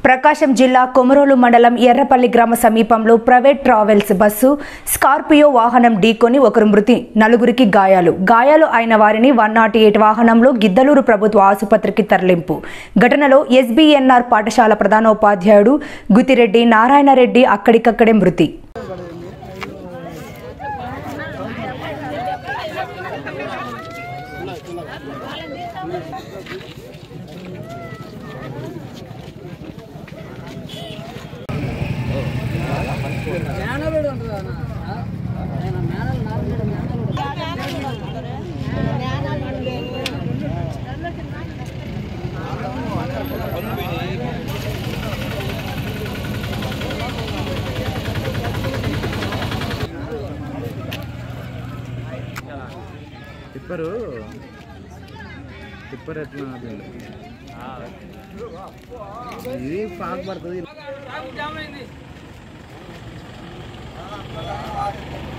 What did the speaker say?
ప్రకాశం జిల్లా కొమరోలు మండలం ఎర్రపల్లి గ్రామ సమీపంలో ప్రైవేట్ ట్రావెల్స్ బస్సు స్కార్పియో వాహనం ఢీకొని ఒకరు మృతి నలుగురికి గాయాలు గాయాలు అయిన వారిని వన్ నాట్ ఎయిట్ వాహనంలో గిద్దలూరు ప్రభుత్వ ఆసుపత్రికి తరలింపు ఘటనలో ఎస్బీఎన్ఆర్ పాఠశాల ప్రధానోపాధ్యాయుడు గుతిరెడ్డి నారాయణరెడ్డి అక్కడికక్కడే మృతి మేనలుడు ఉంటుందా ఆయన మేనలు నాలుగు మేనలుడు టిప్పరు టిప్పర్ ఎట్లా ఆపిండు? ఇది పాకు పడుతుంది